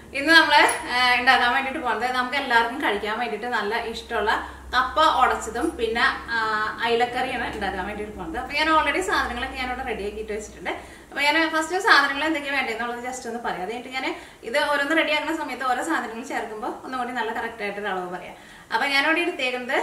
ഇന്ന് നമ്മള് ആ, ഉണ്ടാക്കാൻ വേണ്ടിട്ട് പോകുന്നത് നമുക്ക് എല്ലാവർക്കും കഴിക്കാൻ വേണ്ടിട്ട് നല്ല ഇഷ്ടമുള്ള കപ്പ ഉടച്ചതും പിന്നെ ആ, അയിലക്കറിയാണ് ഉണ്ടാക്കാൻ വേണ്ടിട്ട് പോകുന്നത് അപ്പൊ ഞാൻ ഓൾറെഡി സാധനങ്ങളൊക്കെ ഞാനിവിടെ റെഡി ആക്കിയിട്ട് വെച്ചിട്ടുണ്ട് അപ്പൊ ഞാൻ ഫസ്റ്റ് സാധനങ്ങൾ എന്തൊക്കെയാണ് വേണ്ടതെന്നുള്ളത് ജസ്റ്റ് ഒന്ന് പറയാം അതായിട്ട് ഞാൻ ഇത് ഓരോന്ന് റെഡി ആക്കുന്ന സമയത്ത് ഓരോ സാധനങ്ങൾ ചേർക്കുമ്പോൾ ഒന്നും കൂടി നല്ല കറക്റ്റ് ആയിട്ടൊരു അളവ് പറയാം അപ്പൊ ഞാനിവിടെ എടുത്തേക്കുന്നത്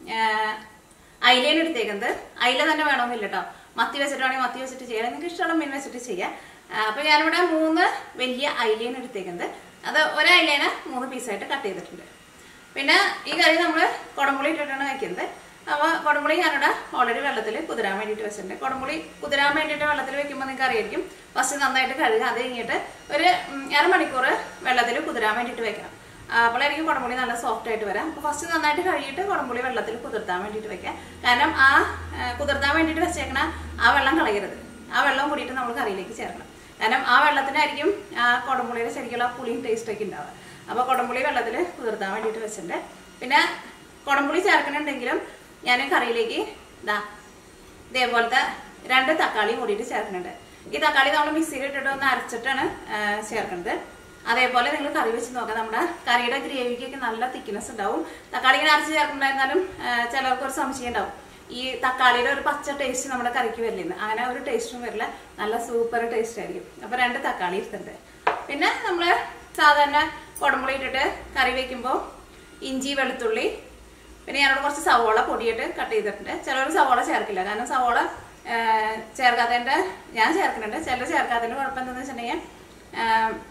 അയിലേന് എടുത്തേക്കുന്നത് അയില തന്നെ വേണമെന്നില്ല കേട്ടോ മത്തി വെച്ചിട്ട് വേണമെങ്കിൽ മത്തി വെച്ചിട്ട് ചെയ്യാം നിങ്ങൾക്ക് ഇഷ്ടമുള്ള മീൻ വെച്ചിട്ട് ചെയ്യാം ആ, അപ്പൊ ഞാനിവിടെ മൂന്ന് വലിയ അയിലേന് എടുത്തേക്കുന്നത് അത് ഒരു അയിലേനെ മൂന്ന് പീസായിട്ട് കട്ട് ചെയ്തിട്ടുണ്ട് പിന്നെ ഈ കറി നമ്മൾ കുടംപുളി ഇട്ടിട്ടാണ് വയ്ക്കുന്നത് അപ്പോൾ കുടംപുളി ഞാനിവിടെ ഓൾറെഡി വെള്ളത്തിൽ കുതിരാൻ വേണ്ടിയിട്ട് വെച്ചിട്ടുണ്ട് കുടംപുളി കുതിരാൻ വേണ്ടിയിട്ട് വെള്ളത്തിൽ വെക്കുമ്പോൾ നിങ്ങൾക്ക് അറിയായിരിക്കും ഫസ്റ്റ് നന്നായിട്ട് കഴുകുക അത് കഴിഞ്ഞിട്ട് ഒരു ഉം, അരമണിക്കൂർ വെള്ളത്തിൽ കുതിരാൻ വേണ്ടിയിട്ട് വെക്കണം അപ്പോഴായിരിക്കും കുടംപുളി നല്ല സോഫ്റ്റ് ആയിട്ട് വരാം അപ്പോൾ ഫസ്റ്റ് നന്നായിട്ട് കഴുകിയിട്ട് കുടംപുളി വെള്ളത്തിൽ കുതിർത്താൻ വേണ്ടിയിട്ട് വെക്കാം കാരണം ആ ആ, കുതിർത്താൻ വേണ്ടിയിട്ട് വെച്ചേക്കണ ആ വെള്ളം കളയരുത് ആ വെള്ളം കൂടിയിട്ട് നമ്മൾ കറിയിലേക്ക് ചേർക്കണം കാരണം ആ വെള്ളത്തിനായിരിക്കും ആ കുടംപുളിയുടെ ശരിക്കുള്ള പുളിയും ടേസ്റ്റ് ഒക്കെ ഉണ്ടാവുക അപ്പോൾ കുടംപുളി വെള്ളത്തിൽ കുതിർത്താൻ വേണ്ടിയിട്ട് വെച്ചിട്ടുണ്ട് പിന്നെ കുടംപുളി ചേർക്കണുണ്ടെങ്കിലും ഞാൻ കറിയിലേക്ക് ഇതാ ഇതേപോലത്തെ രണ്ട് തക്കാളിയും കൂടിയിട്ട് ചേർക്കുന്നുണ്ട് ഈ തക്കാളി നമ്മൾ മിക്സിയിൽ ഇട്ടിട്ട് ഒന്ന് അരച്ചിട്ടാണ് ആ, ചേർക്കുന്നത് അതേപോലെ നിങ്ങൾ കറി വെച്ച് നോക്കാം നമ്മുടെ കറിയുടെ ഗ്രേവിക്കൊക്കെ നല്ല തിക്നെസ് ഉണ്ടാവും തക്കാളി ഇങ്ങനെ അരച്ച് ചേർക്കുന്നുണ്ടായിരുന്നാലും ആ, ചിലർക്ക് ഒരു സംശയം ഉണ്ടാവും ഈ തക്കാളിയുടെ ഒരു പച്ച ടേസ്റ്റ് നമ്മുടെ കറിക്ക് വരില്ലെന്ന് അങ്ങനെ ഒരു ടേസ്റ്റും വരില്ല നല്ല സൂപ്പർ ടേസ്റ്റ് ആയിരിക്കും അപ്പൊ രണ്ട് തക്കാളി എടുത്തിട്ടുണ്ട് പിന്നെ നമ്മൾ സാധാരണ കുടമ്പുളി ഇട്ടിട്ട് കറി വെക്കുമ്പോൾ ഇഞ്ചി വെളുത്തുള്ളി പിന്നെ ഞാനോട് കുറച്ച് സവോള പൊടിയിട്ട് കട്ട് ചെയ്തിട്ടുണ്ട് ചിലർ സവോള ചേർക്കില്ല കാരണം സവോള ആ, ചേർക്കാത്തതിന്റെ ഞാൻ ചേർക്കുന്നുണ്ട് ചിലർ ചേർക്കാത്തതിന്റെ കുഴപ്പം എന്താണെന്ന് വെച്ചിട്ടുണ്ടെങ്കിൽ ആ,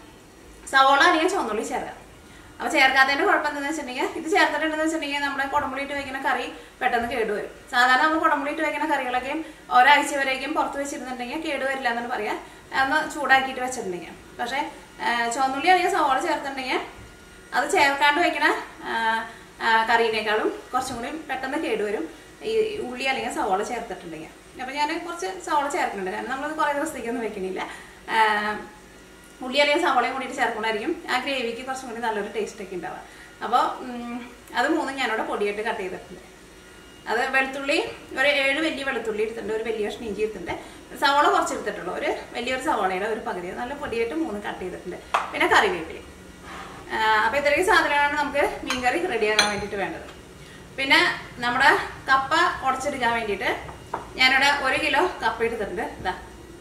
സവോള അല്ലെങ്കിൽ ചുവന്നുള്ളി ചേർക്കാം അപ്പൊ ചേർക്കാത്തതിന്റെ കുഴപ്പം എന്താണെന്ന് വെച്ചിട്ടുണ്ടെങ്കിൽ ഇത് ചേർത്തിട്ടുണ്ടെന്ന് വെച്ചിട്ടുണ്ടെങ്കിൽ നമ്മുടെ കുടമ്പുളി ഇട്ട് വെക്കുന്ന കറി പെട്ടെന്ന് കേടുവരും സാധാരണ നമ്മൾ കുടമ്പുളി ഇട്ട് വെക്കുന്ന കറികളൊക്കെ ഒരാഴ്ച വരേക്കും പുറത്ത് വെച്ചിരുന്നുണ്ടെങ്കിൽ കേടുവരില്ല എന്നാണ് പറയാ ഒന്ന് ചൂടാക്കിയിട്ട് വെച്ചിട്ടുണ്ടെങ്കിൽ പക്ഷെ ചുവന്നുള്ളി അല്ലെങ്കിൽ സവോള ചേർത്തിട്ടുണ്ടെങ്കിൽ അത് ചേർക്കാണ്ട് വെക്കണ ആ, ആ, കറീനേക്കാളും കുറച്ചും കൂടി പെട്ടെന്ന് കേടുവരും ഈ ഉള്ളി അല്ലെങ്കിൽ സവോള ചേർത്തിട്ടുണ്ടെങ്കിൽ അപ്പൊ ഞാൻ കുറച്ച് സവോള ചേർക്കുന്നുണ്ട് കാരണം നമ്മളത് കുറേ ദിവസത്തേക്കൊന്നും വെക്കണില്ല ആ, ഉള്ളി അല്ലെങ്കിൽ സവോളയും കൂടിയിട്ട് ചേർക്കണമായിരിക്കും ആ ഗ്രേവിക്ക് കുറച്ചും കൂടി നല്ലൊരു ടേസ്റ്റ് ഒക്കെ ഉണ്ടാവുക അപ്പോൾ അത് മൂന്നും ഞാനിവിടെ പൊടിയായിട്ട് കട്ട് ചെയ്തിട്ടുണ്ട് അത് വെളുത്തുള്ളി ഒരു ഏഴ് വലിയ വെളുത്തുള്ളി എടുത്തിട്ടുണ്ട് ഒരു വലിയ കഷ്ണം ഇഞ്ചി എടുത്തിട്ടുണ്ട് സവോള കുറച്ച് എടുത്തിട്ടുള്ളൂ ഒരു വലിയൊരു സവോളയുടെ ഒരു പകുതി നല്ല പൊടിയായിട്ട് മൂന്ന് കട്ട് ചെയ്തിട്ടുണ്ട് പിന്നെ കറിവേപ്പിലി അപ്പോൾ ഇത്രയും സാധനങ്ങളാണ് നമുക്ക് മീൻകറി റെഡിയാക്കാൻ വേണ്ടിയിട്ട് വേണ്ടത് പിന്നെ നമ്മുടെ കപ്പ ഉടച്ചെടുക്കാൻ വേണ്ടിയിട്ട് ഞാനിവിടെ ഒരു കിലോ കപ്പ എടുത്തിട്ടുണ്ട് ഇതാ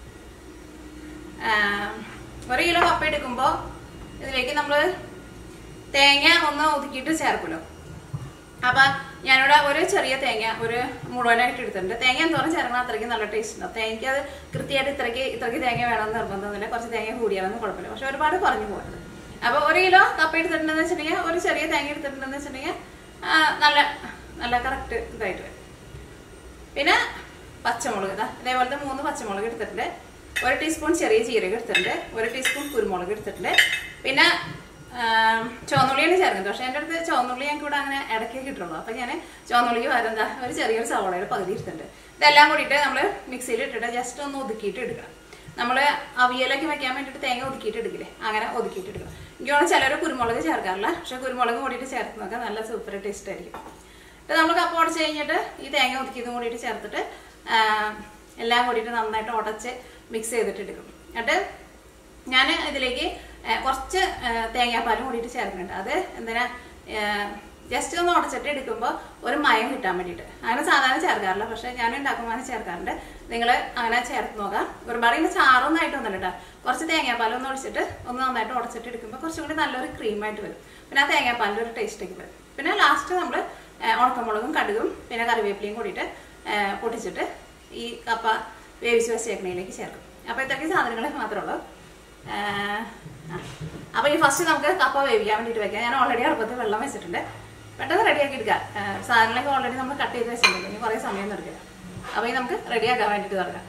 ആഹ് ഒരു കിലോ കപ്പ എടുക്കുമ്പോൾ ഇതിലേക്ക് നമ്മൾ തേങ്ങ ഒന്ന് ഒതുക്കിയിട്ട് ചേർക്കുമല്ലോ അപ്പൊ ഞാനിവിടെ ഒരു ചെറിയ തേങ്ങ ഒരു മുഴുവനായിട്ട് എടുത്തിട്ടുണ്ട് തേങ്ങ എന്തോരം ചേർക്കണം അത്രയ്ക്ക് നല്ല ടേസ്റ്റ് ഉണ്ടാവും തേങ്ങയ്ക്ക് അത് കൃത്യമായിട്ട് ഇത്രയ്ക്ക് ഇത്രയ്ക്ക് തേങ്ങ വേണമെന്ന് നിർബന്ധമൊന്നുമില്ല കുറച്ച് തേങ്ങ കൂടിയാലൊന്നും കുഴപ്പമില്ല പക്ഷെ ഒരുപാട് കുറഞ്ഞു പോകരുത് അപ്പൊ ഒരു കിലോ കപ്പ എടുത്തിട്ടുണ്ടെന്ന് വെച്ചിട്ടുണ്ടെങ്കിൽ ഒരു ചെറിയ തേങ്ങ എടുത്തിട്ടുണ്ടെന്ന് വെച്ചിട്ടുണ്ടെങ്കിൽ ആ, നല്ല നല്ല കറക്റ്റ് ഇതായിട്ട് വരും പിന്നെ പച്ചമുളക് ഇതാ ഇതേപോലത്തെ മൂന്ന് പച്ചമുളക് എടുത്തിട്ടുണ്ട് ഒരു ടീസ്പൂൺ ചെറിയ ജീരകം എടുത്തിട്ടുണ്ട് ഒരു ടീസ്പൂൺ കുരുമുളക് എടുത്തിട്ടുണ്ട് പിന്നെ ആം, ചുവന്നുള്ളിയാണ് ചേർക്കുന്നത് പക്ഷെ എൻ്റെ അടുത്ത് ചുവന്നുള്ളി ഞങ്ങൾക്ക് ഇവിടെ അങ്ങനെ ഇടയ്ക്ക് കിട്ടുള്ളൂ അപ്പം ഞാൻ ചുവന്നുള്ളിക്ക് പകരം എന്താ ഒരു ചെറിയൊരു സവോളയുടെ പകുതി എടുത്തിട്ടുണ്ട് ഇതെല്ലാം കൂടിയിട്ട് നമ്മൾ മിക്സിയിൽ ഇട്ടിട്ട് ജസ്റ്റ് ഒന്ന് ഒതുക്കിയിട്ട് എടുക്കണം നമ്മൾ അവിയലൊക്കെ വെക്കാൻ വേണ്ടിയിട്ട് തേങ്ങ ഒതുക്കിയിട്ട് എടുക്കില്ലേ അങ്ങനെ ഒതുക്കിയിട്ട് എടുക്കണം എനിക്ക് തോന്നുന്നു ചിലർ കുരുമുളക് ചേർക്കാറില്ല പക്ഷെ കുരുമുളക് കൂടിയിട്ട് ചേർത്ത് നോക്കാം നല്ല സൂപ്പർ ടേസ്റ്റ് ആയിരിക്കും ഇത് നമ്മൾ കപ്പ ഉടച്ച് കഴിഞ്ഞിട്ട് ഈ തേങ്ങ ഒതുക്കിയതും കൂടിയിട്ട് ചേർത്തിട്ട് ആ, എല്ലാം കൂടിയിട്ട് നന്നായിട്ട് ഉടച്ച് മിക്സ് ചെയ്തിട്ട് എടുക്കും എന്നിട്ട് ഞാൻ ഇതിലേക്ക് ആ, കുറച്ച് ആ, തേങ്ങാപ്പാലും കൂടിയിട്ട് ചേർക്കുന്നുണ്ട് അത് എന്തിനാ ജസ്റ്റ് ഒന്ന് ഉടച്ചിട്ട് എടുക്കുമ്പോൾ ഒരു മയം കിട്ടാൻ വേണ്ടിയിട്ട് അങ്ങനെ സാധാരണ ചേർക്കാറില്ല പക്ഷെ ഞാൻ ഉണ്ടാക്കുമ്പോൾ അങ്ങനെ ചേർക്കാറുണ്ട് നിങ്ങൾ അങ്ങനെ ചേർത്ത് നോക്കാം ഒരുപാട് ഇങ്ങനെ ചാറൊന്നും ആയിട്ടൊന്നുമില്ല കേട്ടോ കുറച്ച് തേങ്ങാപ്പാലും ഒന്ന് ഒഴിച്ചിട്ട് ഒന്ന് നന്നായിട്ട് ഉടച്ചിട്ട് എടുക്കുമ്പോൾ കുറച്ചും കൂടി നല്ലൊരു ക്രീമായിട്ട് വരും പിന്നെ ആ തേങ്ങാപ്പാലിൻ്റെ ഒരു ടേസ്റ്റ് ഒക്കെ വരും പിന്നെ ലാസ്റ്റ് നമ്മൾ ഉണക്കമുളകും കടുകും പിന്നെ കറിവേപ്പിലയും കൂടിയിട്ട് ആ, പൊട്ടിച്ചിട്ട് ഈ കപ്പ വേവിച്ച് വെച്ചേക്കണയിലേക്ക് ചേർക്കും അപ്പോൾ ഇത്രയ്ക്ക് സാധനങ്ങൾ മാത്രമേ ഉള്ളൂ ആ, ആ. അപ്പോൾ ഈ ഫസ്റ്റ് നമുക്ക് കപ്പ വേവിക്കാൻ വേണ്ടിയിട്ട് വെക്കാം ഞാൻ ഓൾറെഡി അടുപ്പത്ത് വെള്ളം വെച്ചിട്ടുണ്ട് പെട്ടെന്ന് റെഡിയാക്കി എടുക്കാം ആ, സാധനങ്ങളൊക്കെ ഓൾറെഡി നമ്മൾ കട്ട് ചെയ്ത് വെച്ചിട്ടുണ്ട് ഇനി കുറേ സമയം എടുക്കില്ല അപ്പോൾ ഈ നമുക്ക് റെഡിയാക്കാൻ വേണ്ടിയിട്ട് തുടങ്ങാം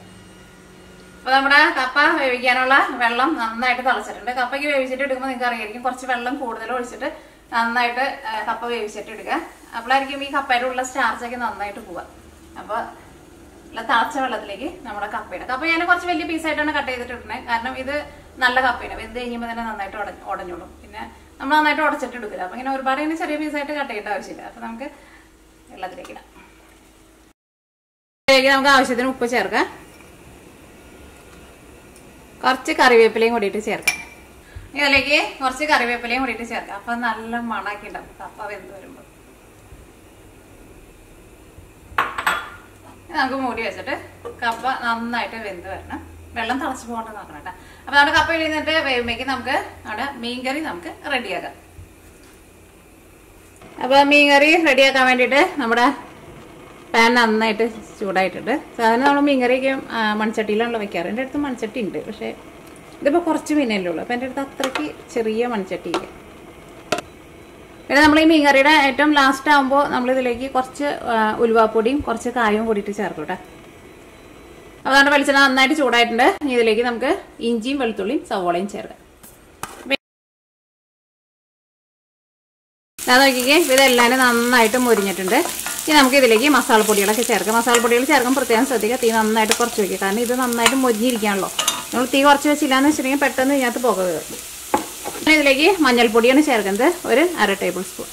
അപ്പോൾ നമ്മുടെ കപ്പ വേവിക്കാനുള്ള വെള്ളം നന്നായിട്ട് തിളച്ചിട്ടുണ്ട് കപ്പയ്ക്ക് വേവിച്ചിട്ട് എടുക്കുമ്പോൾ നിങ്ങൾക്ക് അറിയായിരിക്കും കുറച്ച് വെള്ളം കൂടുതൽ ഒഴിച്ചിട്ട് നന്നായിട്ട് ആ, കപ്പ വേവിച്ചിട്ട് എടുക്കുക അപ്പോഴായിരിക്കും ഈ കപ്പയുടെ ഉള്ള സ്റ്റാർച്ചൊക്കെ നന്നായിട്ട് പോവുക അപ്പോൾ നല്ല തിളച്ച വെള്ളത്തിലേക്ക് നമ്മുടെ കപ്പയുടെ കപ്പ ഞാൻ കുറച്ച് വലിയ പീസായിട്ടാണ് കട്ട് ചെയ്തിട്ടിരുന്നത് കാരണം ഇത് നല്ല കപ്പയാണ് വെന്ത് കഴിയുമ്പോൾ തന്നെ നന്നായിട്ട് ഉട ഉടഞ്ഞോളും പിന്നെ നമ്മൾ നന്നായിട്ട് ഉടച്ചിട്ട് എടുക്കില്ല അപ്പം ഇങ്ങനെ ഒരുപാട് ഇങ്ങനെ ചെറിയ പീസായിട്ട് കട്ട് ചെയ്യേണ്ട ആവശ്യമില്ല അപ്പം നമുക്ക് വെള്ളത്തിലേക്ക് ഇടാം ഇതിലേക്ക് നമുക്ക് ആവശ്യത്തിന് ഉപ്പ് ചേർക്കാം കുറച്ച് കറിവേപ്പിലയും കൂടിയിട്ട് ചേർക്കാം ഇതിലേക്ക് കുറച്ച് കറിവേപ്പിലയും കൂടിയിട്ട് ചേർക്കാം അപ്പൊ നല്ല മണാക്കി ഉണ്ടാവും കപ്പ വെന്ത് വരുമ്പോൾ ഇനി നമുക്ക് മൂടി വെച്ചിട്ട് കപ്പ നന്നായിട്ട് വെന്ത് വരണം വെള്ളം തിളച്ച് പോകണ്ട നോക്കണം കേട്ടോ അപ്പൊ നമ്മുടെ കപ്പ ഇഴുന്നിട്ട് വേവുമ്പോഴേക്ക് നമുക്ക് നമ്മുടെ മീൻകറി നമുക്ക് റെഡിയാക്കാം അപ്പൊ മീൻകറി റെഡിയാക്കാൻ വേണ്ടിയിട്ട് നമ്മുടെ പാൻ നന്നായിട്ട് ചൂടായിട്ടുണ്ട് സാധാരണ നമ്മൾ മീൻകറിയൊക്കെ ആ, മൺചട്ടിയിലാണല്ലോ വെക്കാറ് എൻ്റെ അടുത്ത് മൺചട്ടി ഉണ്ട് പക്ഷേ ഇതിപ്പോൾ കുറച്ച് മീനല്ലേ ഉള്ളൂ അപ്പം എൻ്റെ അടുത്ത് അത്രയ്ക്ക് ചെറിയ മൺചട്ടിയില്ല പിന്നെ നമ്മൾ ഈ മീൻകറിയുടെ ഏറ്റവും ലാസ്റ്റ് ആകുമ്പോൾ നമ്മൾ ഇതിലേക്ക് കുറച്ച് ആ, ഉലുവാപ്പൊടിയും കുറച്ച് കായവും കൂടിയിട്ട് ചേർക്കും കേട്ടോ അപ്പോൾ നമ്മുടെ വെളിച്ചെണ്ണ നന്നായിട്ട് ചൂടായിട്ടുണ്ട് ഇനി ഇതിലേക്ക് നമുക്ക് ഇഞ്ചിയും വെളുത്തുള്ളിയും സവോളയും ചേർക്കാം അത് നോക്കിക്കേ ഇതെല്ലാം നന്നായിട്ട് മുരിഞ്ഞിട്ടുണ്ട് ഇനി നമുക്ക് ഇതിലേക്ക് മസാലപ്പൊടികളൊക്കെ ചേർക്കാം മസാലപ്പൊടികൾ ചേർക്കാൻ പ്രത്യേകം ശ്രദ്ധിക്കുക തീ നന്നായിട്ട് കുറച്ച് വയ്ക്കുക കാരണം ഇത് നന്നായിട്ട് മുരിഞ്ഞിരിക്കുകയാണല്ലോ നമ്മൾ തീ കുറച്ച് വെച്ചില്ലാന്ന് വെച്ചിട്ടുണ്ടെങ്കിൽ പെട്ടെന്ന് ഇതിനകത്ത് പുക കയറും പിന്നെ ഇതിലേക്ക് മഞ്ഞൾപ്പൊടിയാണ് ചേർക്കുന്നത് ഒരു അര ടേബിൾ സ്പൂൺ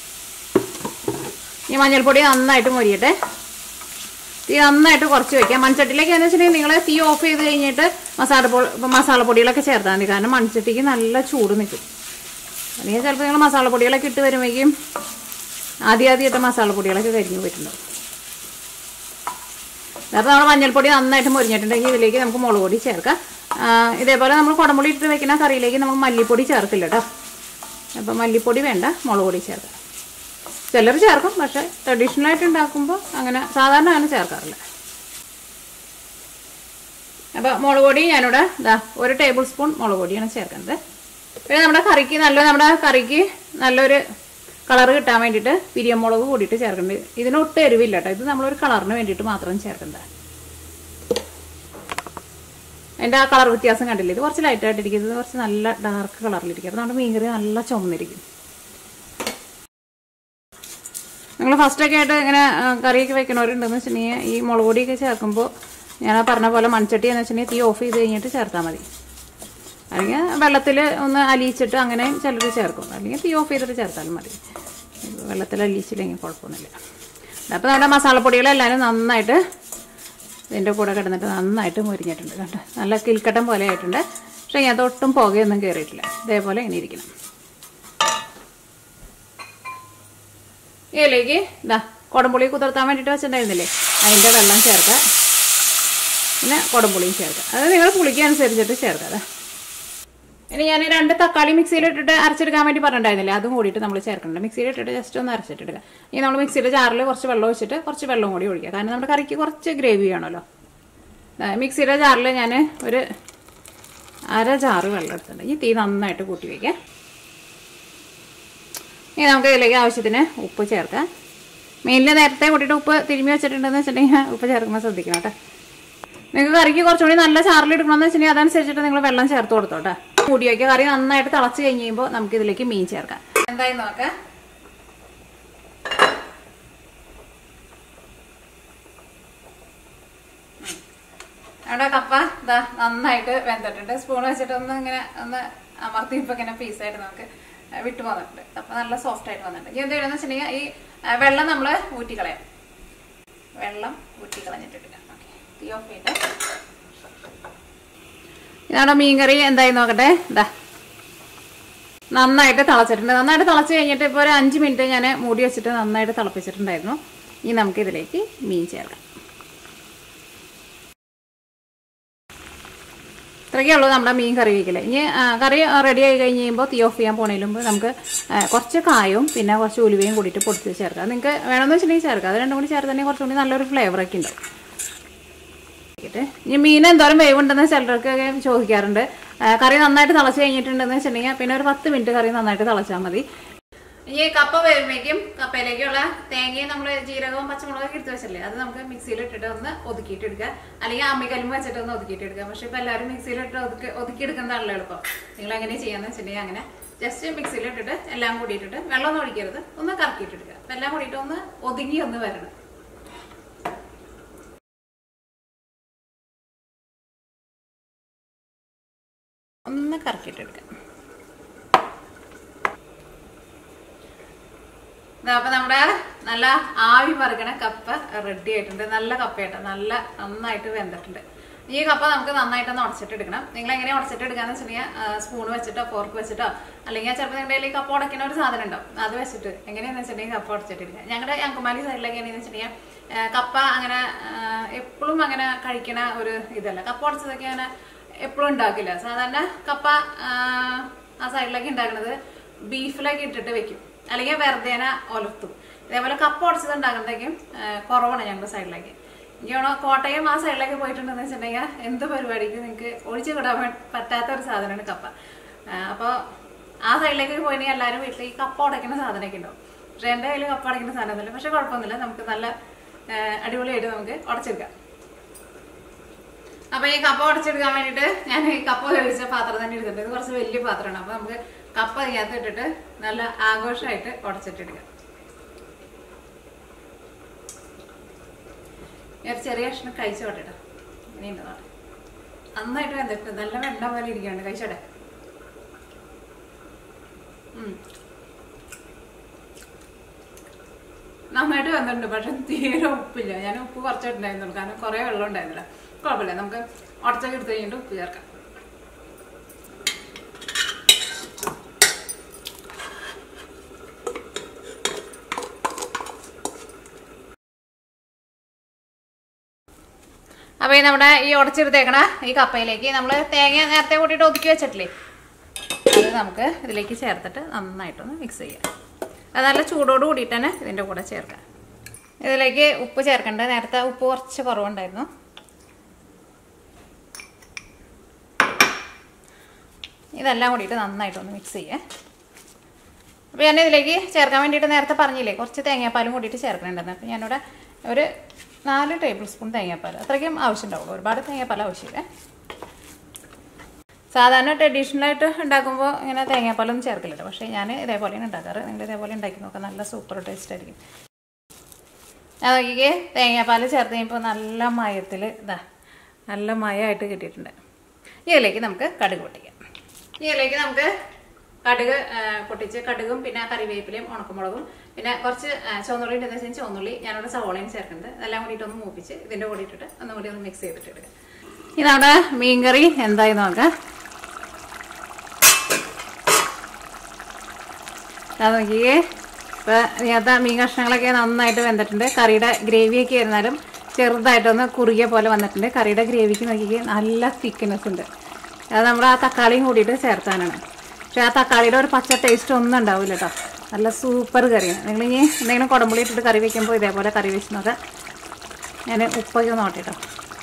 ഈ മഞ്ഞൾപ്പൊടി നന്നായിട്ട് മുരിയട്ടെ തീ നന്നായിട്ട് കുറച്ച് വെക്കാം മൺചട്ടിയിലേക്ക് എന്ന് വെച്ചിട്ടുണ്ടെങ്കിൽ നിങ്ങൾ തീ ഓഫ് ചെയ്ത് കഴിഞ്ഞിട്ട് മസാല മസാലപ്പൊടികളൊക്കെ ചേർത്താൽ മതി കാരണം മൺചട്ടിക്ക് നല്ല ചൂട് നിൽക്കും അല്ലെങ്കിൽ ചിലപ്പോൾ നിങ്ങൾ മസാലപ്പൊടികളൊക്കെ ഇട്ട് വരുമ്പോഴേക്കും ആദ്യം ആദ്യം ഇട്ട മസാലപ്പൊടികളൊക്കെ കരിഞ്ഞു പോയിട്ടുണ്ടാവും അപ്പോൾ നമ്മൾ മഞ്ഞൾപ്പൊടി നന്നായിട്ട് മുരിഞ്ഞിട്ടുണ്ടെങ്കിൽ ഇതിലേക്ക് നമുക്ക് മുളക് പൊടി ചേർക്കാം ആ, ഇതേപോലെ നമ്മൾ കുടംപൊടി ഇട്ട് വെക്കുന്ന കറിയിലേക്ക് നമുക്ക് മല്ലിപ്പൊടി ചേർക്കില്ല കേട്ടോ അപ്പോൾ മല്ലിപ്പൊടി വേണ്ട മുളക് പൊടി ചേർക്കാം ചിലർ ചേർക്കും പക്ഷേ ട്രഡീഷണൽ ആയിട്ട് ഉണ്ടാക്കുമ്പോൾ അങ്ങനെ സാധാരണ അങ്ങനെ ചേർക്കാറില്ല അപ്പോൾ മുളക് പൊടി ഞാനിവിടെ ഇതാ ഒരു ടേബിൾ സ്പൂൺ മുളക് പൊടിയാണ് ചേർക്കുന്നത് പിന്നെ നമ്മുടെ കറിക്ക് നല്ല നമ്മുടെ കറിക്ക് നല്ലൊരു കളർ കിട്ടാൻ വേണ്ടിയിട്ട് പിരിയമുളക് കൂടിയിട്ട് ചേർക്കുന്നുണ്ട് ഇതിന് ഒട്ടും എരിവില്ല കേട്ടോ ഇത് നമ്മളൊരു കളറിന് വേണ്ടിയിട്ട് മാത്രം ചേർക്കുന്നത് അതിൻ്റെ ആ കളർ വ്യത്യാസം കണ്ടില്ലേ ഇത് കുറച്ച് ലൈറ്റ് ആയിട്ടിരിക്കും ഇത് കുറച്ച് നല്ല ഡാർക്ക് കളറിലിരിക്കും അപ്പോൾ നമ്മുടെ മീൻകറി നല്ല ചുമന്നിരിക്കും നിങ്ങൾ ഫസ്റ്റൊക്കെ ആയിട്ട് ഇങ്ങനെ ആ, കറിയൊക്കെ വെക്കണവരുണ്ടെന്ന് വെച്ചിട്ടുണ്ടെങ്കിൽ ഈ മുളക് പൊടിയൊക്കെ ചേർക്കുമ്പോൾ ഞാൻ ആ പറഞ്ഞ പോലെ മൺചട്ടി എന്ന് വെച്ചിട്ടുണ്ടെങ്കിൽ തീ ഓഫ് ചെയ്ത് കഴിഞ്ഞിട്ട് ചേർത്താൽ മതി അല്ലെങ്കിൽ വെള്ളത്തിൽ ഒന്ന് അലിയിച്ചിട്ട് അങ്ങനെ ചിലർ ചേർക്കും അല്ലെങ്കിൽ തീ ഓഫ് ചെയ്തിട്ട് ചേർത്താലും മതി വെള്ളത്തിൽ അലിയിച്ചില്ലെങ്കിൽ കുഴപ്പമൊന്നുമില്ല അപ്പോൾ നമ്മുടെ മസാലപ്പൊടികളെല്ലാവരും നന്നായിട്ട് ഇതിൻ്റെ കൂടെ കിടന്നിട്ട് നന്നായിട്ട് മുരിഞ്ഞിട്ടുണ്ട് കണ്ടോ നല്ല കിൽക്കട്ടം പോലെ ആയിട്ടുണ്ട് പക്ഷേ ഇതിനകത്ത് ഒട്ടും പുകയൊന്നും കയറിയിട്ടില്ല ഇതേപോലെ ഇങ്ങനെ ഇരിക്കണം ഇതിലേക്ക് ഇതാ കുടംപുളി കുതിർത്താൻ വേണ്ടിയിട്ട് വെച്ചിട്ടുണ്ടായിരുന്നില്ലേ അതിൻ്റെ വെള്ളം ചേർക്കുക പിന്നെ കുടംപുളിയും ചേർക്കുക അത് നിങ്ങൾ പുളിക്ക് അനുസരിച്ചിട്ട് ചേർക്കുക അതാ ഇനി ഞാൻ രണ്ട് തക്കാളി മിക്സിയിൽ ഇട്ടിട്ട് അരച്ചെടുക്കാൻ വേണ്ടി പറഞ്ഞിട്ടുണ്ടായിരുന്നില്ലേ അതും കൂടിയിട്ട് നമ്മൾ ചേർക്കണ്ട മിക്സിയിൽ ഇട്ടിട്ട് ജസ്റ്റ് ഒന്ന് അരച്ചിട്ടെടുക്കുക ഇനി നമ്മൾ മിക്സിയുടെ ജാറിൽ കുറച്ച് വെള്ളം ഒഴിച്ചിട്ട് കുറച്ച് വെള്ളം കൂടി ഒഴിക്കുക കാരണം നമ്മുടെ കറിക്ക് കുറച്ച് ഗ്രേവി വേണമല്ലോ ദാ മിക്സിയുടെ ജാറിൽ ഞാൻ ഒരു അര ജാറ് വെള്ളം എടുത്തിട്ടുണ്ട് ഈ തീ നന്നായിട്ട് കൂട്ടി വയ്ക്കാം ഇനി നമുക്ക് ഇതിലേക്ക് ആവശ്യത്തിന് ഉപ്പ് ചേർക്കാം മീനിൽ നേരത്തെ കൂട്ടിയിട്ട് ഉപ്പ് തിരുമ്മി വെച്ചിട്ടുണ്ടെന്ന് വെച്ചിട്ടുണ്ടെങ്കിൽ ഉപ്പ് ചേർക്കുമ്പോൾ ശ്രദ്ധിക്കണം കേട്ടോ നിങ്ങൾക്ക് കറിക്ക് കുറച്ചുകൂടി നല്ല ചാറിലെടുക്കണമെന്ന് വെച്ചിട്ടുണ്ടെങ്കിൽ അതനുസരിച്ചിട്ട് നിങ്ങൾ വെള്ളം ചേർത്ത് കൊടുത്തോട്ടെ മൂടി വയ്ക്കുക കറി നന്നായിട്ട് തിളച്ച് കഴിഞ്ഞ് കഴിയുമ്പോൾ നമുക്ക് ഇതിലേക്ക് മീൻ ചേർക്കാം എന്തായി നോക്കാം നമ്മുടെ കപ്പ ഇതാ നന്നായിട്ട് വെന്തിട്ടുണ്ട് സ്പൂൺ വെച്ചിട്ട് ഒന്ന് ഇങ്ങനെ ഒന്ന് അമർത്തി ഇപ്പൊ ഇങ്ങനെ പീസായിട്ട് നമുക്ക് വിട്ടു പോന്നിട്ടുണ്ട് കപ്പ നല്ല സോഫ്റ്റ് ആയിട്ട് വന്നിട്ടുണ്ട് ഇനി എന്ത് ചെയ്യണമെന്ന് വെച്ചിട്ടുണ്ടെങ്കിൽ ഈ ആ, വെള്ളം നമ്മൾ ഊറ്റിക്കളയാം വെള്ളം ഊറ്റിക്കളഞ്ഞിട്ടിട്ട് ഓക്കെ തീ ഓഫ് ചെയ്തിട്ട് ഇതാണ് മീൻകറി എന്തായി നോക്കട്ടെ ഇതാ നന്നായിട്ട് തിളച്ചിട്ടുണ്ട് നന്നായിട്ട് തിളച്ച് കഴിഞ്ഞിട്ട് ഇപ്പോൾ ഒരു അഞ്ച് മിനിറ്റ് ഞാൻ മൂടി വെച്ചിട്ട് നന്നായിട്ട് തിളപ്പിച്ചിട്ടുണ്ടായിരുന്നു ഇനി നമുക്ക് ഇതിലേക്ക് മീൻ ചേർക്കാം ഇത്രയൊക്കെ ഉള്ളൂ നമ്മുടെ മീൻ കറി വയ്ക്കല് ഇനി ആ, കറി റെഡി ആയി കഴിഞ്ഞ് കഴിയുമ്പോൾ തീ ഓഫ് ചെയ്യാൻ പോണതിന് മുമ്പ് നമുക്ക് ആ, കുറച്ച് കായവും പിന്നെ കുറച്ച് ഉലുവയും കൂടിയിട്ട് പൊടിച്ച് ചേർക്കാം നിങ്ങൾക്ക് വേണമെന്ന് വെച്ചിട്ടുണ്ടെങ്കിൽ ചേർക്കാം അത് രണ്ടും കൂടി ചേർത്തുണ്ടെങ്കിൽ കുറച്ചും കൂടി നല്ലൊരു ഫ്ലേവറൊക്കെ ഉണ്ടാവും ഇട്ട് ഇനി മീൻ എന്തോരം വേവുണ്ടെന്ന് ചിലർക്കൊക്കെ ചോദിക്കാറുണ്ട് ആ, കറി നന്നായിട്ട് തിളച്ച് കഴിഞ്ഞിട്ടുണ്ടെന്ന് വെച്ചിട്ടുണ്ടെങ്കിൽ പിന്നെ ഒരു പത്ത് മിനിറ്റ് കറി നന്നായിട്ട് തിളച്ചാൽ മതി ഈ കപ്പ വേവുമ്പോഴേക്കും കപ്പയിലേക്കുള്ള തേങ്ങയും നമ്മൾ ജീരകവും പച്ചമുളകൊക്കെ എടുത്ത് വെച്ചല്ലേ അത് നമുക്ക് മിക്സിയിൽ ഇട്ടിട്ട് ഒന്ന് ഒതുക്കിയിട്ട് എടുക്കുക അല്ലെങ്കിൽ അമ്മിക്കല്ലും വെച്ചിട്ട് ഒന്ന് ഒതുക്കിയിട്ട് എടുക്കുക പക്ഷെ ഇപ്പൊ എല്ലാവരും മിക്സിയിൽ ഇട്ട് ഒതുക്കി ഒതുക്കിയെടുക്കുന്നതാണല്ലോ എളുപ്പം നിങ്ങൾ എങ്ങനെ ചെയ്യാന്ന് വെച്ചിട്ടുണ്ടെങ്കിൽ അങ്ങനെ ജസ്റ്റ് മിക്സിയിൽ ഇട്ടിട്ട് എല്ലാം കൂടി ഇട്ടിട്ട് വെള്ളം ഒഴിക്കരുത് ഒന്ന് കറക്കിയിട്ട് എടുക്കുക അപ്പൊ എല്ലാം കൂടിയിട്ട് ഒന്ന് ഒതുങ്ങി ഒന്ന് വരണം ഒന്ന് കറക്കിയിട്ടെടുക്കാം ദാ അപ്പൊ നമ്മുടെ നല്ല ആവി പറക്കണ കപ്പ റെഡി ആയിട്ടുണ്ട് നല്ല കപ്പയായിട്ട് നല്ല നന്നായിട്ട് വെന്തിട്ടുണ്ട് ഈ കപ്പ നമുക്ക് നന്നായിട്ടൊന്ന് ഉടച്ചിട്ട് എടുക്കണം നിങ്ങൾ എങ്ങനെ ഉടച്ചിട്ട് എടുക്കാന്ന് വെച്ചിട്ടുണ്ടെങ്കിൽ സ്പൂൺ വെച്ചിട്ടോ ഫോർക്ക് വെച്ചിട്ടോ അല്ലെങ്കിൽ ചിലപ്പോൾ നിങ്ങളുടെ കയ്യിൽ കപ്പ ഉടക്കുന്ന ഒരു സാധനം ഉണ്ടാവും അത് വെച്ചിട്ട് എങ്ങനെയാന്ന് വെച്ചിട്ടുണ്ടെങ്കിൽ കപ്പ ഉടച്ചിട്ട് എടുക്കുക ഞങ്ങളുടെ അങ്കമാലി സൈഡിലൊക്കെ എങ്ങനെയാന്ന് വെച്ചിട്ടുണ്ടെങ്കിൽ ആ, കപ്പ അങ്ങനെ എപ്പോഴും അങ്ങനെ കഴിക്കണ ഒരു ഇതല്ല കപ്പ ഉടച്ചതൊക്കെ അങ്ങനെ എപ്പോഴും ഉണ്ടാക്കില്ല സാധാരണ കപ്പ ആ, ആ സൈഡിലൊക്കെ ഉണ്ടാക്കുന്നത് ബീഫിലൊക്കെ ഇട്ടിട്ട് വെക്കും അല്ലെങ്കിൽ വെറുതേന ഒലർത്തും ഇതേപോലെ കപ്പ ഉടച്ചത് ഉണ്ടാകുന്നതൊക്കെയും കുറവാണ് ഞങ്ങളുടെ സൈഡിലേക്ക് എനിക്ക് തോന്നുന്നു കോട്ടയം ആ സൈഡിലേക്ക് പോയിട്ടുണ്ടെന്ന് വെച്ചിട്ടുണ്ടെങ്കിൽ എന്ത് പരിപാടിക്ക് നിങ്ങൾക്ക് ഒഴിച്ചു വിടാൻ പ- പറ്റാത്ത ഒരു സാധനമാണ് കപ്പ അപ്പോൾ ആ സൈഡിലേക്ക് പോയിട്ടുണ്ടെങ്കിൽ എല്ലാവരും വീട്ടിൽ ഈ കപ്പ ഉടയ്ക്കുന്ന സാധനമൊക്കെ ഉണ്ടാവും പക്ഷെ എൻ്റെ കയ്യിൽ കപ്പ ഉടയ്ക്കുന്ന സാധനമൊന്നുമില്ല പക്ഷെ കുഴപ്പമൊന്നുമില്ല നമുക്ക് നല്ല ആ, അടിപൊളിയായിട്ട് നമുക്ക് ഉടച്ചെടുക്കാം അപ്പൊ ഈ കപ്പ ഉടച്ചെടുക്കാൻ വേണ്ടിയിട്ട് ഞാൻ ഈ കപ്പ കഴിച്ച പാത്രം തന്നെ എടുത്തിട്ടുണ്ട് ഇത് കുറച്ച് വലിയ പാത്രമാണ് അപ്പൊ നമുക്ക് കപ്പ ഇതിനകത്ത് ഇട്ടിട്ട് നല്ല ആഘോഷമായിട്ട് ഉടച്ചിട്ടെടുക്കാം ഞാൻ ഒരു ചെറിയ കഷ്ണം കഴിച്ചോട്ടെ കേട്ടോ ഇങ്ങനെയുണ്ട് നോട്ടെ നന്നായിട്ട് വെന്തിട്ട് നല്ല വെണ്ട പോലെ ഇരിക്കുകയാണ് കഴിച്ചോട്ടെ ഉം. നന്നായിട്ട് വന്നിട്ടുണ്ട് പക്ഷെ തീരെ ഉപ്പില്ല ഞാൻ ഉപ്പ് കുറച്ചിട്ടുണ്ടായിരുന്നുള്ളൂ കാരണം കുറെ വെള്ളം ഉണ്ടായിരുന്നില്ല കുഴപ്പമില്ല നമുക്ക് ഉടച്ചൊക്കെ എടുത്ത് കഴിഞ്ഞിട്ട് ഉപ്പ് ചേർക്കാം അപ്പൊ ഈ നമ്മുടെ ഈ ഉടച്ചെടുത്തേക്കണ ഈ കപ്പയിലേക്ക് നമ്മൾ തേങ്ങ നേരത്തെ കൂട്ടിയിട്ട് ഒതുക്കി വെച്ചിട്ടില്ലേ അത് നമുക്ക് ഇതിലേക്ക് ചേർത്തിട്ട് നന്നായിട്ടൊന്ന് മിക്സ് ചെയ്യാം അത് നല്ല ചൂടോട് കൂടിയിട്ട് തന്നെ ഇതിൻ്റെ കൂടെ ചേർക്കാം ഇതിലേക്ക് ഉപ്പ് ചേർക്കേണ്ടത് നേരത്തെ ഉപ്പ് കുറച്ച് കുറവുണ്ടായിരുന്നു ഇതെല്ലാം കൂടിയിട്ട് നന്നായിട്ടൊന്ന് മിക്സ് ചെയ്യേ അപ്പോൾ ഞാൻ ഇതിലേക്ക് ചേർക്കാൻ വേണ്ടിയിട്ട് നേരത്തെ പറഞ്ഞില്ലേ കുറച്ച് തേങ്ങാപ്പാലും കൂടിയിട്ട് ചേർക്കണുണ്ടെന്ന് അപ്പോൾ ഞാനിവിടെ ഒരു നാല് ടേബിൾ സ്പൂൺ തേങ്ങാപ്പാൽ അത്രയ്ക്കും ആവശ്യമുണ്ടാവുള്ളൂ ഒരുപാട് തേങ്ങാപ്പാൽ ആവശ്യമില്ല സാധാരണ ട്രഡീഷണൽ ആയിട്ട് ഉണ്ടാക്കുമ്പോൾ ഇങ്ങനെ തേങ്ങാപ്പാലൊന്നും ചേർക്കില്ല പക്ഷേ ഞാൻ ഇതേപോലെയാണ് ഉണ്ടാക്കാറ് നിങ്ങൾ ഇതേപോലെ ഉണ്ടാക്കി നോക്കാം നല്ല സൂപ്പർ ടേസ്റ്റ് ആയിരിക്കും അത് നോക്കിക്കേ തേങ്ങാപ്പാൽ ചേർത്ത് കഴിയുമ്പോൾ നല്ല മയത്തിൽ ഇതാ നല്ല മയമായിട്ട് കിട്ടിയിട്ടുണ്ട് ഇതിലേക്ക് നമുക്ക് കടുക് പൊട്ടിക്കാം ഇതിലേക്ക് നമുക്ക് കടുക് ആ, പൊട്ടിച്ച് കടുകും പിന്നെ കറിവേപ്പിലയും ഉണക്കമുളകും പിന്നെ കുറച്ച് ആ, ചുവന്നുള്ളി ഉണ്ടെന്ന് വെച്ചാൽ ചുവന്നുള്ളി ഞാനിവിടെ സവോളയും ചേർക്കുന്നുണ്ട് എല്ലാം കൂടിയിട്ട് ഒന്ന് മൂപ്പിച്ച് ഇതിൻ്റെ കൂടി ഇട്ടിട്ട് ഒന്നും കൂടി ഒന്ന് മിക്സ് ചെയ്തിട്ട് എടുക്കുക ഇതാണ് മീൻകറി എന്തായി നോക്കാം അത് നോക്കിയേ ഇപ്പം ഇതിനകത്ത് മീൻ കഷ്ണങ്ങളൊക്കെ നന്നായിട്ട് വെന്തിട്ടുണ്ട് കറിയുടെ ഗ്രേവിയൊക്കെ ആയിരുന്നാലും ചെറുതായിട്ടൊന്ന് കുറുകിയ പോലെ വന്നിട്ടുണ്ട് കറിയുടെ ഗ്രേവിക്ക് നോക്കിയേ നല്ല തിക്നെസ് ഉണ്ട് അത് നമ്മൾ ആ തക്കാളിയും കൂടിയിട്ട് ചേർത്താനാണ് പക്ഷെ ആ തക്കാളിയുടെ ഒരു പച്ച ടേസ്റ്റ് ഒന്നും ഉണ്ടാവില്ല കേട്ടോ നല്ല സൂപ്പർ കറിയാണ് നിങ്ങൾ ഇനി എന്തെങ്കിലും കുടമ്പുളി ഇട്ടിട്ട് കറി വെക്കുമ്പോൾ ഇതേപോലെ കറി വെച്ച് നോക്കാം ഞാൻ ഉപ്പൊക്കെ നോട്ടെ കേട്ടോ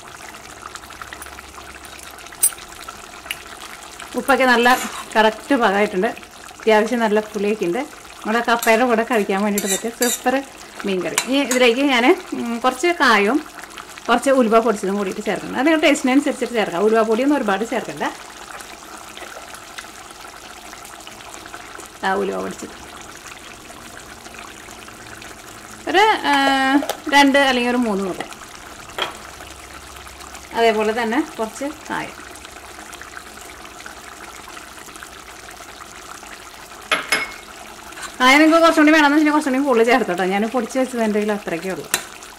ഉപ്പൊക്കെ നല്ല കറക്റ്റ് പാകമായിട്ടുണ്ട് അത്യാവശ്യം നല്ല പുളിയൊക്കെ ഉണ്ട് നമ്മുടെ കപ്പയുടെ കൂടെ കഴിക്കാൻ വേണ്ടിയിട്ട് പറ്റിയ സൂപ്പർ മീൻകറി ഇനി ഇതിലേക്ക് ഞാൻ കുറച്ച് കായവും കുറച്ച് ഉലുവ പൊടിച്ചതും കൂടിയിട്ട് ചേർക്കണം അത് നിങ്ങളുടെ ടേസ്റ്റിനനുസരിച്ചിട്ട് ചേർക്കാം ഉലുവ പൊടിയൊന്നും ഒരുപാട് ചേർക്കണ്ട ആ ഉലുവ പൊടിച്ചത് ഒരു ആ, രണ്ട് അല്ലെങ്കിൽ ഒരു മൂന്ന് മുട്ട അതേപോലെ തന്നെ കുറച്ച് കായം കായ നിങ്ങൾക്ക് കുറച്ചുകൂടി വേണമെന്ന് വെച്ചാൽ കുറച്ചുകൂടി കൂടുതൽ ചേർത്തോട്ടോ ഞാൻ പൊടിച്ച് വെച്ചത് എൻ്റെ കയ്യിൽ അത്രയ്ക്കേ ഉള്ളൂ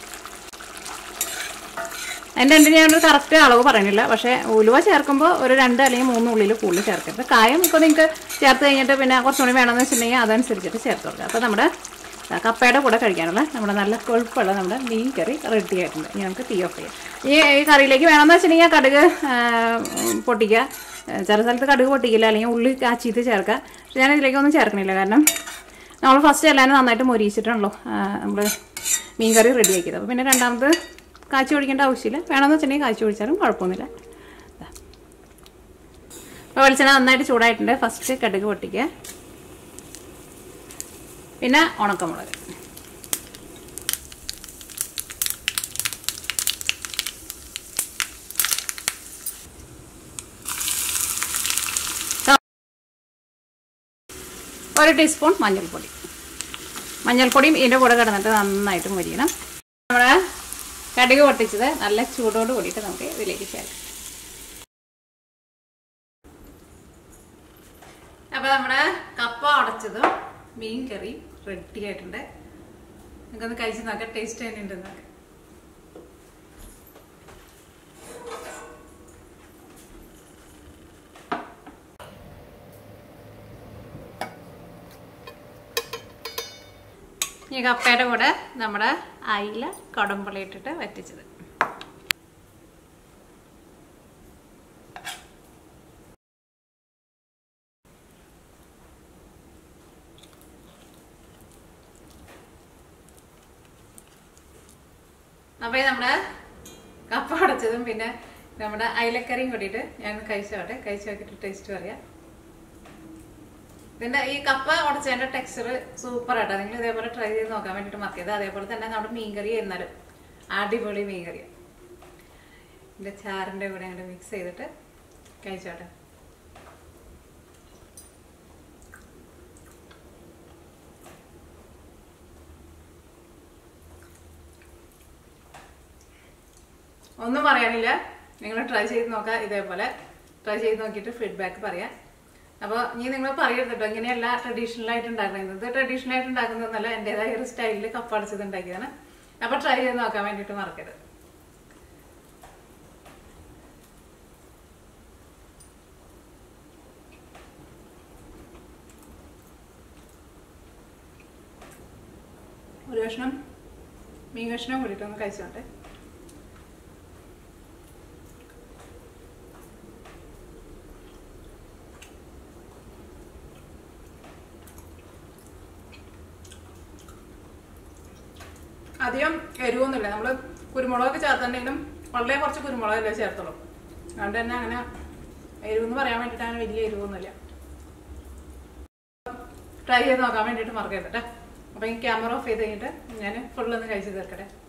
അതിൻ്റെ എൻ്റെ ഞാനൊരു കറക്റ്റ് അളവ് പറയണില്ല പക്ഷേ ഉലുവ ചേർക്കുമ്പോൾ ഒരു രണ്ട് അല്ലെങ്കിൽ മൂന്ന് ഉള്ളിൽ കൂടുതൽ ചേർക്കരുത് കായം ഇപ്പോൾ നിങ്ങൾക്ക് ചേർത്ത് കഴിഞ്ഞിട്ട് പിന്നെ കുറച്ചുകൂടി വേണമെന്ന് വെച്ചിട്ടുണ്ടെങ്കിൽ അതനുസരിച്ചിട്ട് ചേർത്ത് കൊടുക്കുക അപ്പോൾ നമ്മുടെ ആ, കപ്പയുടെ കൂടെ കഴിക്കാനുള്ള നമ്മുടെ നല്ല കൊഴുപ്പുള്ള നമ്മുടെ മീൻ കറി റെഡി ആയിട്ടുണ്ട് ഇനി നമുക്ക് തീ ഓഫ് ചെയ്യാം ഈ ഈ കറിയിലേക്ക് വേണമെന്ന് വെച്ചിട്ടുണ്ടെങ്കിൽ കടുക് ആ, പൊട്ടിക്കുക ആ, ചില സ്ഥലത്ത് കടുക് പൊട്ടിക്കില്ല അല്ലെങ്കിൽ ഉള്ളി കാച്ചിയിട്ട് ചേർക്കുക പക്ഷെ ഞാൻ ഇതിലേക്കൊന്നും ചേർക്കണില്ല കാരണം നമ്മൾ ഫസ്റ്റ് എല്ലാവരും നന്നായിട്ട് മൊരിയിച്ചിട്ടാണല്ലോ നമ്മൾ മീൻ കറി റെഡിയാക്കിയത് അപ്പോൾ പിന്നെ രണ്ടാമത് കാച്ചി ഒഴിക്കേണ്ട ആവശ്യമില്ല വേണമെന്ന് വെച്ചിട്ടുണ്ടെങ്കിൽ കാച്ചി ഒഴിച്ചാലും കുഴപ്പമൊന്നുമില്ല ദാ. അപ്പോൾ വെളിച്ചെണ്ണ നന്നായിട്ട് ചൂടായിട്ടുണ്ട് ഫസ്റ്റ് കടുക് പൊട്ടിക്കുക പിന്നെ ഉണക്കമുളക് ഒരു ടീസ്പൂൺ മഞ്ഞൾപ്പൊടി മഞ്ഞൾപ്പൊടിയും ഇതിൻ്റെ കൂടെ കിടന്നിട്ട് നന്നായിട്ട് മൊരിയണം നമ്മൾ കടുക് പൊട്ടിച്ചത് നല്ല ചൂടോട് കൂടിയിട്ട് നമുക്ക് ഇതിലേക്ക് ചേർക്കാം അപ്പോൾ നമ്മുടെ കപ്പ ഉടച്ചതും മീൻ കറിയും റെഡി ആയിട്ടുണ്ട് നമുക്കൊന്ന് കഴിച്ച് നോക്കാം ടേസ്റ്റ് തന്നെ ഉണ്ട് നോക്കാം ഈ കപ്പയുടെ കൂടെ നമ്മുടെ അയില കൊടമ്പുളി ഇട്ടിട്ട് വറ്റിച്ചത് അപ്പൊ ഈ നമ്മുടെ കപ്പ അടച്ചതും പിന്നെ നമ്മുടെ അയിലക്കറിയും കൂടിയിട്ട് ഞാൻ കഴിച്ചോട്ടെ കഴിച്ചു നോക്കിയിട്ട് ടേസ്റ്റ് പറയാം ഇതിന്റെ ഈ കപ്പ ഉടച്ചതിന്റെ ടെക്സ്ചർ സൂപ്പർ ആട്ടോ നിങ്ങൾ ഇതേപോലെ ട്രൈ ചെയ്ത് നോക്കാൻ വേണ്ടിട്ട് മറക്കരുത് അതേപോലെ തന്നെ നമ്മുടെ മീൻകറി ആയിരുന്നാലും അടിപൊളി മീൻകറി ഇതിന്റെ ചാറിന്റെ കൂടെ അങ്ങോട്ട് മിക്സ് ചെയ്തിട്ട് കഴിച്ചോട്ടെ ഒന്നും പറയാനില്ല നിങ്ങൾ ട്രൈ ചെയ്ത് നോക്കാം ഇതേപോലെ ട്രൈ ചെയ്ത് നോക്കിയിട്ട് ഫീഡ്ബാക്ക് പറയാം അപ്പോൾ ഇനി നിങ്ങൾ പറയരുത് കേട്ടോ ഇങ്ങനെയല്ല ട്രഡീഷണൽ ആയിട്ട് ഉണ്ടാക്കുന്നത് ഇത് ട്രഡീഷണൽ ആയിട്ട് ഉണ്ടാക്കുന്നതെന്നല്ല എൻ്റെതായ ഒരു സ്റ്റൈലിൽ കപ്പ അടച്ചത് ഉണ്ടാക്കിയതാണ് അപ്പോൾ ട്രൈ ചെയ്ത് നോക്കാൻ വേണ്ടിയിട്ട് മറക്കരുത് ഒരു കഷ്ണം മീൻ കഷ്ണം കൂടിയിട്ട് ഒന്ന് കഴിച്ചോട്ടെ അധികം എരിവൊന്നുമില്ല നമ്മൾ കുരുമുളകൊക്കെ ചേർത്തിട്ടുണ്ടെങ്കിലും വളരെ കുറച്ച് കുരുമുളകല്ലേ ചേർത്തുള്ളൂ അതുകൊണ്ട് തന്നെ അങ്ങനെ എരിവെന്ന് പറയാൻ വേണ്ടിയിട്ട് അങ്ങനെ വലിയ എരിവൊന്നുമില്ല ട്രൈ ചെയ്ത് നോക്കാൻ വേണ്ടിയിട്ട് മറക്കരുത് കേട്ടോ അപ്പം ഈ ക്യാമറ ഓഫ് ചെയ്ത് കഴിഞ്ഞിട്ട് ഞാൻ ഫുള്ളൊന്ന് കഴിച്ച് തീർക്കട്ടെ